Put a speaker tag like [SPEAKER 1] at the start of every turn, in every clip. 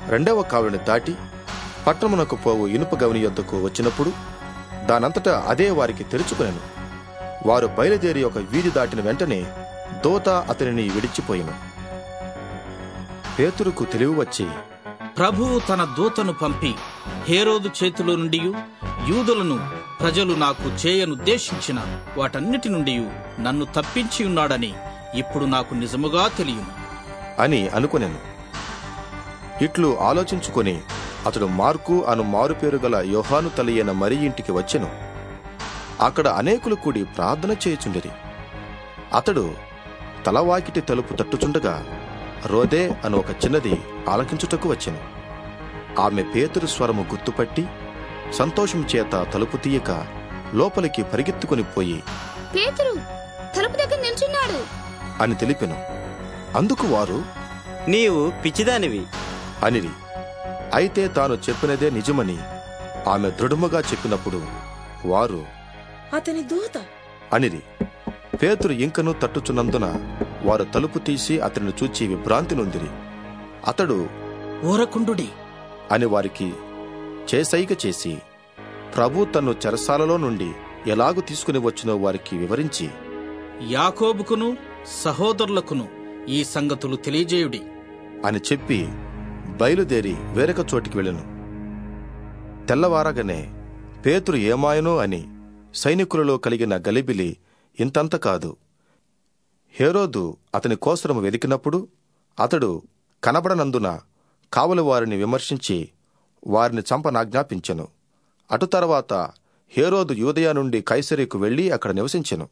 [SPEAKER 1] రెండవ కావలిని దాటి పట్టణమునకు పోవు ఇనుప గవని యొద్దకు వచ్చినప్పుడు దానంతటా అదే వారికి తెరుచుకునెను వారు బయలుదేరి ఒక వీధి దాటిన వెంటనే దోత అతనిని విడిచిపోయిను పేతురుకు తెలివి వచ్చి
[SPEAKER 2] ప్రభువు తన దూతను పంపి హేరోదు చేతిలో నుండి యూదులను ప్రజలు నాకు చేయనుద్దేశించిన వాటన్నిటి నుండి నన్ను తప్పించి ఉన్నాడని ఇప్పుడు నాకు నిజముగా తెలియను
[SPEAKER 1] అని అనుకునెను ఇట్లు ఆలోచించుకొని అతడు మార్కు అను మారుపేరు గల యోహాను తల్లి మరి ఇంటికి వచ్చెను అక్కడ అనేకులు కూడి ప్రార్థన చేయుచుండిరి అతడు తలవాకిటి తలుపు తట్టుచుండగా రోదే అను ఒక చిన్నది ఆలకించుటకు వచ్చెను ఆమె పేతురు స్వరము గుర్తుపట్టి సంతోషం చేత తలుపు తీయక లోపలికి పరిగెత్తుకుని పోయి
[SPEAKER 3] పేతురు తలుపు దగ్గర నిల్చున్నాడు
[SPEAKER 1] అని తెలిపెను అందుకు వారు
[SPEAKER 4] నీవు పిచ్చిదానివి
[SPEAKER 1] అనిరి అయితే తాను చెప్పినదే నిజమని ఆమె దృఢముగా చెప్పినప్పుడు వారు
[SPEAKER 5] అతని దూత
[SPEAKER 1] అనిరి పేతురు ఇంకను తట్టుచున్నందున వారు తలుపు తీసి అతనిని చూచి విభ్రాంతి నొందిరి అతడు
[SPEAKER 2] ఊరకుండుడి
[SPEAKER 1] అని వారికి చేసైక చేసి ప్రభు తన్ను చెరసాలలో నుండి ఎలాగు తీసుకుని వచ్చినో వారికి వివరించి
[SPEAKER 2] యాకోబుకును సహోదరులకును ఈ సంగతులు తెలియజేయుడి
[SPEAKER 1] అని చెప్పి బయలుదేరి వేరొక చోటికి వెళ్ళెను తెల్లవారగానే పేతురు ఏమాయనో అని సైనికులలో కలిగిన గలిబిలి ఇంతంత కాదు హేరోదు అతని కోసరము వెదికినప్పుడు అతడు కనబడనందున కావలి వారిని విమర్శించి వారిని చంపనాజ్ఞాపించెను అటు తర్వాత హేరోదు యూదయ నుండి కైసరీకు వెళ్లి అక్కడ నివసించెను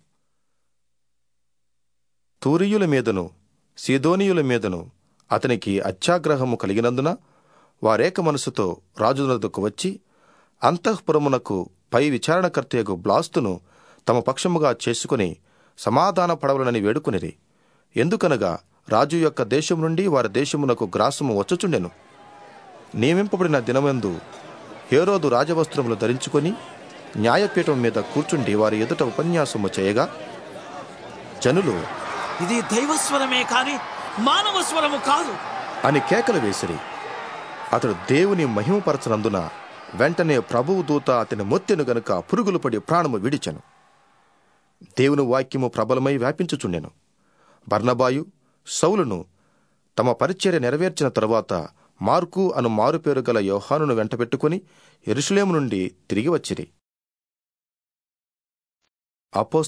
[SPEAKER 1] తూరియుల మీదను సీదోనియుల మీదను అతనికి అత్యాగ్రహము కలిగినందున వారేక మనసుతో రాజునద్దకు వచ్చి అంతఃపురమునకు పై విచారణకర్తయగు బ్లాస్తును తమ పక్షముగా చేసుకుని సమాధాన పడవలనని వేడుకునిరి ఎందుకనగా రాజు యొక్క దేశం నుండి వారి దేశమునకు గ్రాసము వచ్చుచుండెను నియమింపబడిన దినమందు హేరోదు రాజవస్త్రములు ధరించుకొని న్యాయపీఠం మీద కూర్చుండి వారి ఎదుట ఉపన్యాసము చేయగా జనులు
[SPEAKER 6] ఇది దైవస్వరమే కాని మానవ స్వరము కాదు
[SPEAKER 1] అని కేకలు వేసిరి అతడు దేవుని మహిమపరచనందున వెంటనే ప్రభువు దూత అతని మొత్తెను గనుక పురుగులు పడి ప్రాణము విడిచెను దేవుని వాక్యము ప్రబలమై వ్యాపించుచుండెను బర్నబాయు సౌలును తమ పరిచర్య నెరవేర్చిన తరువాత మార్కు అను మారుపేరు గల యోహానును వెంటబెట్టుకుని ఎరుషులేము నుండి తిరిగి వచ్చిరి అపోస్తలుల